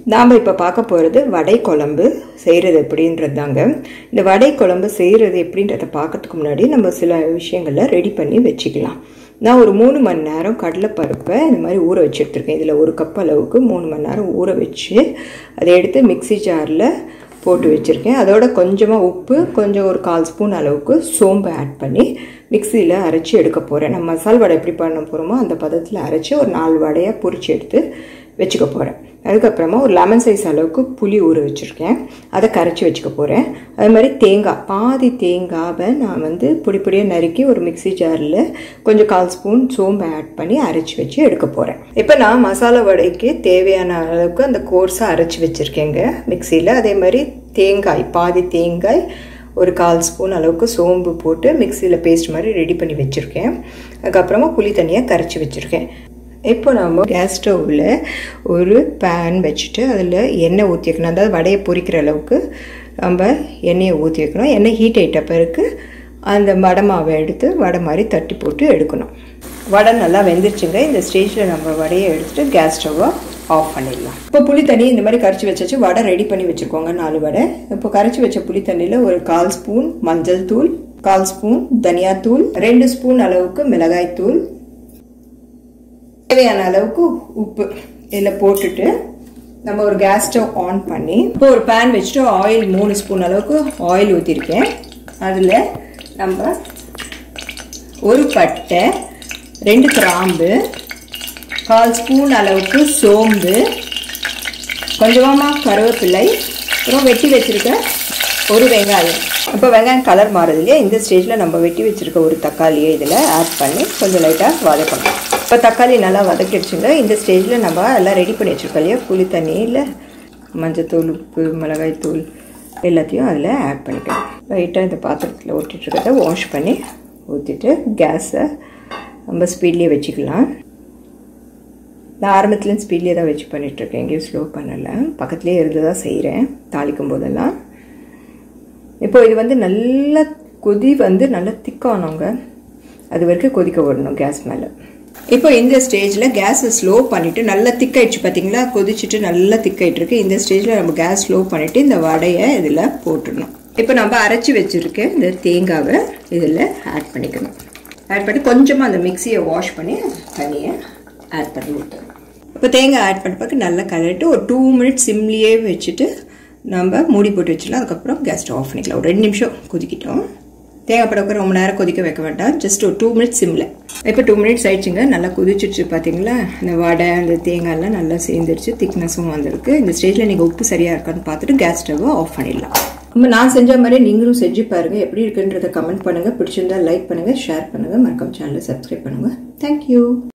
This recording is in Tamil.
நாம் இப்போ பார்க்க போகிறது வடை குழம்பு செய்கிறது எப்படின்றது தாங்க இந்த வடை குழம்பு செய்கிறது எப்படின்றத பார்க்கறதுக்கு முன்னாடி நம்ம சில விஷயங்களை ரெடி பண்ணி வச்சுக்கலாம் நான் ஒரு மூணு மணி நேரம் கடலைப்பருப்பை இந்த மாதிரி ஊற வச்சு எடுத்துருக்கேன் இதில் ஒரு கப் அளவுக்கு மூணு மணி நேரம் ஊற வச்சு அதை எடுத்து மிக்சி ஜாரில் போட்டு வச்சுருக்கேன் அதோட கொஞ்சமாக உப்பு கொஞ்சம் ஒரு கால் ஸ்பூன் அளவுக்கு சோம்பு ஆட் பண்ணி மிக்சியில் அரைச்சி எடுக்க போகிறேன் நம்ம மசால் வடை எப்படி பண்ண போகிறோமோ அந்த பதத்தில் அரைச்சி ஒரு நாலு வடையாக பொரிச்சு எடுத்து வச்சுக்க போகிறேன் அதுக்கப்புறமா ஒரு லெமன் சைஸ் அளவுக்கு புளி ஊற வச்சுருக்கேன் அதை கரைச்சி வச்சுக்க போகிறேன் அது மாதிரி தேங்காய் பாதி தேங்காவை நான் வந்து பொடி பொடியாக நறுக்கி ஒரு மிக்சி ஜாரில் கொஞ்சம் கால் ஸ்பூன் சோம்பு ஆட் பண்ணி அரைச்சி வச்சு எடுக்க போகிறேன் இப்போ நான் மசாலா வடைக்கு தேவையான அளவுக்கு அந்த கோர்ஸை அரைச்சி வச்சுருக்கேங்க மிக்சியில் அதே மாதிரி தேங்காய் பாதி தேங்காய் ஒரு கால் ஸ்பூன் அளவுக்கு சோம்பு போட்டு மிக்சியில் பேஸ்ட் மாதிரி ரெடி பண்ணி வச்சுருக்கேன் அதுக்கப்புறமா புளி தனியாக கரைச்சி வச்சுருக்கேன் இப்போ நம்ம கேஸ் ஸ்டவ்வில் ஒரு பேன் வச்சுட்டு அதில் எண்ணெய் ஊற்றி வைக்கணும் அதாவது வடையை பொரிக்கிற அளவுக்கு நம்ம எண்ணெயை ஊற்றி வைக்கணும் எண்ணெய் ஹீட் ஆகிட்ட பிறகு அந்த வடை மாவை எடுத்து வடை மாதிரி தட்டி போட்டு எடுக்கணும் வடை நல்லா வெந்துருச்சுங்க இந்த ஸ்டேஜில் நம்ம வடையை எடுத்துட்டு கேஸ் ஸ்டவ்வை ஆஃப் பண்ணிடலாம் இப்போ புளி தண்ணி இந்த மாதிரி கரைச்சி வச்சாச்சு வடை ரெடி பண்ணி வச்சுருக்கோங்க நாலு வடை இப்போ கரைச்சி வச்ச புளி தண்ணியில் ஒரு கால் ஸ்பூன் மஞ்சள் தூள் கால் ஸ்பூன் தனியாத்தூள் ரெண்டு ஸ்பூன் அளவுக்கு மிளகாய் தூள் தேவையான அளவுக்கு உப்பு இதில் போட்டுட்டு நம்ம ஒரு கேஸ் ஸ்டவ் ஆன் பண்ணி இப்போ ஒரு பேன் வச்சுட்டு ஆயில் மூணு ஸ்பூன் அளவுக்கு ஆயில் ஊற்றிருக்கேன் அதில் நம்ம ஒரு பட்டை ரெண்டு கிராம்பு கால் ஸ்பூன் அளவுக்கு சோம்பு கொஞ்சமாக கருவேப்பிலை அப்புறம் வெட்டி வச்சுருக்க ஒரு வெங்காயம் இப்போ வெங்காயம் கலர் மாறுது இல்லையா இந்த ஸ்டேஜில் நம்ம வெட்டி வச்சுருக்க ஒரு தக்காளியை இதில் ஆட் பண்ணி கொஞ்சம் லைட்டாக வதக்கணும் இப்போ தக்காளி நல்லா வதக்கிடுச்சுங்க இந்த ஸ்டேஜில் நம்ம எல்லாம் ரெடி பண்ணி வச்சுருக்கோம் இல்லையா புளி தண்ணியில் மஞ்சத்தூள் உப்பு மிளகாய் தூள் எல்லாத்தையும் அதில் ஆட் பண்ணிக்கலாம் லைட்டாக இந்த பாத்திரத்தில் ஒட்டிட்டுருக்கிறத வாஷ் பண்ணி ஊற்றிட்டு கேஸை நம்ம ஸ்பீட்லேயே வச்சுக்கலாம் நான் ஆரம்பத்துலேருந்து ஸ்பீட்லேயே தான் வச்சு பண்ணிகிட்ருக்கேன் எங்கேயும் ஸ்லோ பண்ணலை பக்கத்துலேயே இருந்து தான் செய்கிறேன் தாளிக்கும் போதெல்லாம் இப்போ இது வந்து நல்ல கொதி வந்து நல்லா திக்கானவங்க அது வரைக்கும் கொதிக்க விடணும் கேஸ் மேலே இப்போ இந்த ஸ்டேஜில் கேஸை ஸ்லோ பண்ணிவிட்டு நல்லா திக்காயிடுச்சு பார்த்தீங்களா கொதிச்சுட்டு நல்லா திக்காயிட்டு இருக்கு இந்த ஸ்டேஜில் நம்ம கேஸ் ஸ்லோ பண்ணிவிட்டு இந்த வடையை இதில் போட்டுடணும் இப்போ நம்ம அரைச்சி வச்சுருக்க இந்த தேங்காவை இதில் ஆட் பண்ணிக்கணும் ஆட் பண்ணி கொஞ்சமாக அந்த மிக்சியை வாஷ் பண்ணி தண்ணியை ஆட் பண்ணி விட்டுறணும் இப்போ தேங்காய் ஆட் பண்ண பிறகு நல்லா கலரிட்டு ஒரு டூ மினிட்ஸ் சிம்லேயே வச்சுட்டு நம்ம மூடி போட்டு வச்சிடலாம் அதுக்கப்புறம் கேஸ் ஸ்டவ் ஆஃப் பண்ணிக்கலாம் ஒரு ரெண்டு நிமிஷம் கொதிக்கிட்டோம் தேங்காய் படக்க ரொம்ப நேரம் கொதிக்க வைக்க வேண்டாம் ஜஸ்ட் ஒரு டூ மினிட்ஸ் சிம்மில் இப்போ டூ மினிட்ஸ் ஆயிடுச்சுங்க நல்லா கொதிச்சிடுச்சு பார்த்தீங்களா இந்த வடை அந்த தேங்காய்லாம் நல்லா சேர்ந்துருச்சு திக்னஸும் வந்திருக்கு இந்த ஸ்டேஜில் நீங்கள் உப்பு சரியாக இருக்கான்னு பார்த்துட்டு கேஸ் ஸ்டவ்வை ஆஃப் பண்ணிடலாம் நம்ம நான் செஞ்ச மாதிரி நீங்களும் செஞ்சு பாருங்கள் எப்படி இருக்குன்றதை கமெண்ட் பண்ணுங்கள் பிடிச்சிருந்தா லைக் பண்ணுங்கள் ஷேர் பண்ணுங்கள் மறக்காம சேனலை சப்ஸ்கிரைப் பண்ணுங்கள் தேங்க்யூ